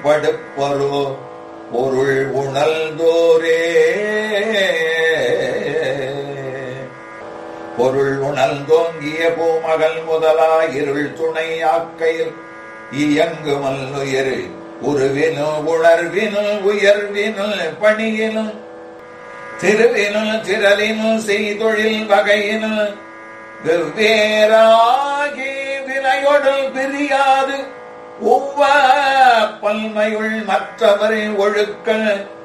படுப்பரோ பொருள் உணர்ந்தோரே பொருள் உணர்ந்தோங்கிய பூமகள் முதலா இருள் துணை ஆக்கையில் இயங்கு மல்லுயிர் உருவினு உணர்வினு உயர்வினு பணியினு திருவினு திரளினு செய்தொழில் வகையினு வெவ்வேறாகி வினையொடு பிரியாது ஒவ்வ பல்மையுள் மற்றவரின் ஒழுக்க